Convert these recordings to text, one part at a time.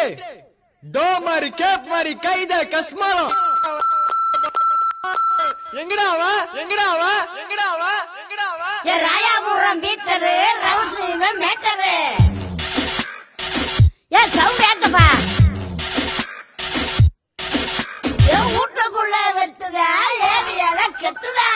to மாதிரி gap மாதிரி கைத கஸ்மாலம் எங்கடா அவ எங்கடா அவ எங்கடா அவ எங்கடா அவ ஏ ராயாபுரம் பீட்டரு ரவுண்ட் இவன் மேட்டரு ஏ சவுண்ட் ஏத்தப்பா ஏ வீட்டுக்குள்ள வெத்துதா ஏரியால கெத்துதா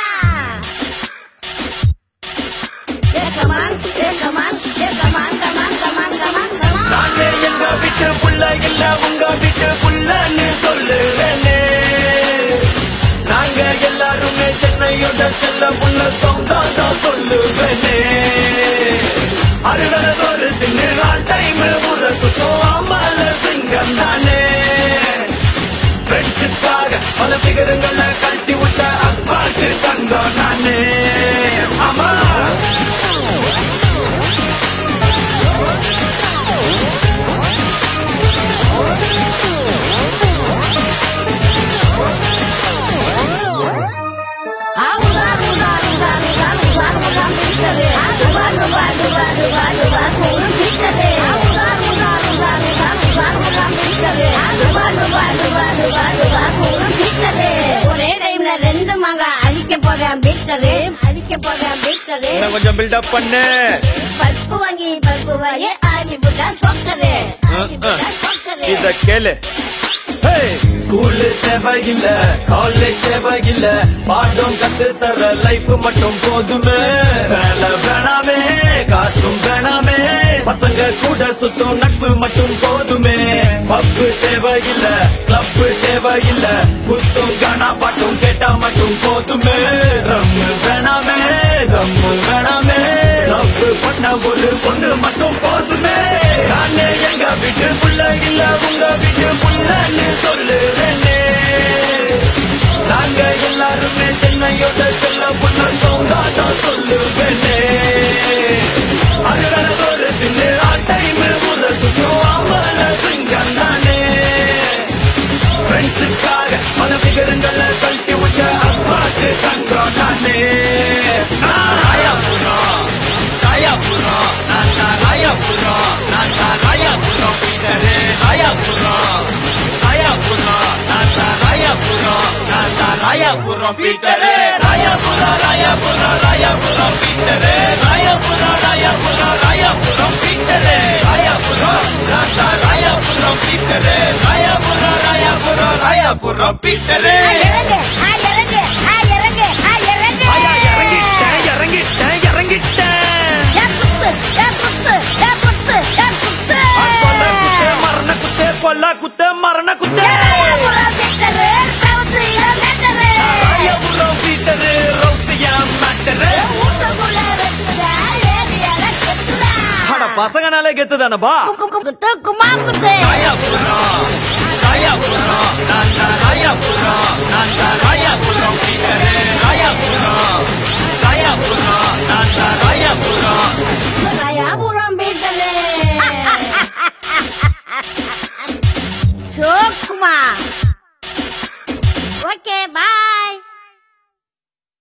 ஏ கமான் ஏ கமான் ஏ come on come on come on come on come on நாங்க எங்க வீட்டு புள்ள இல்ல உங்க வீட்டு புள்ளன்னு சொல்லுவேனே நாங்க எல்லாருமே சென்னையோட செல்ல புள்ள சொந்தம் தான் சொல்லுவேனே அறுவடை சோறு தின்னு ஆல் டைம் ஊர சுத்தம் அம்மால சிங்கம் தானே ஃப்ரெண்ட்ஸுக்காக பல பிகரங்களை கழட்டி விட்ட அப்பாட்டு தங்கம் நானே ஆமா ஒரே டைம்ல ரெண்டு மக அழிக்க போறேன் பீட்டரு அழிக்க போறேன் பீட்டரு இன்னும் கொஞ்சம் பில்டப் பண்ணு பருப்பு வாங்கி பருப்பு வாங்கி ஆடி புட்டா சொக்கரு ஆடி புட்டா சொக்கரு இத கேளு ஸ்கூல் தேவையில்ல காலேஜ் தேவையில்ல பாடம் கத்து தர லைஃப் மட்டும் போதுமே வேலை வேணாமே காசும் வேணாமே பசங்க கூட சுத்தும் நட்பு மட்டும் போதுமே பப்பு தேவையில்ல கிளப் தேவையில்ல குத்தும் கானா பாட்டும் கேட்டா மட்டும் போதுமே ரம்மு வேணாமே ரம்மு வேணாமே லவ் பண்ண ஒரு பொண்ணு மட்டும் போதுமே நானே எங்க வீட்டு புள்ள இல்ல உங்க வீட்டு புள்ளன்னு சொல்லுறேனே நாங்க எல்லாருமே சென்னையோட செல்ல புள்ள சொந்தாதான் சொல்லுவேனே அறுவடை ஒரு தின்னு டைம் ஊர சுத்தம் அம்மல சிங்கம் தானே ஃப்ரெண்ட்ஸுக்காக பல விகரங்களை கழட்டி விட்ட அப்பாட்டு தங்கம் நானே நான் ராயாபுரம் ராயாபுரம் நான் தான் ராயாபுரம் நான் தான் ராயாபுரம் பீட்டரே ராயாபுரம் ராயாபுரம் நான் தான் ராயாபுரம் நான் தான் ராயாபுரம் பீட்டரே ராயாபுரம் ராயாபுரம் ராயாபுரம் பீட்டரே ராயாபுரம் ராயாபுரம் ராயாபுரம் பீட்டரே ராயாபுரம் நான் தான் ராயாபுரம் பீட்டரே ராயாபுரம் ராயாபுரம் ராயாபுரம் பீட்டரே இறங்கு ஆ இறங்கு ஆ இறங்கு ஆ இறங்கு ஆயா இறங்கிட்டேன் இறங்கிட்டேன் இறங்கிட்டேன் ஏ குத்து ஏ குத்து ஏ குத்து ஏ குத்து கொல்ல குத்தே மரண குத்தே கொல்ல குத்தே மரண குத்தே ராயாபுரம் பீட்டரு ரவுண்ட் இவன் மேட்டரு ராயபுரம் பீட்டரு ரவுசியா மேட்டரு வீட்டுக்குள்ள வெத்துதா ஏரியால கெத்துதா அட பசங்கனாலே கெத்து தானப்பா குத்து குமா குத்து ராயபுரம் ராயபுரம்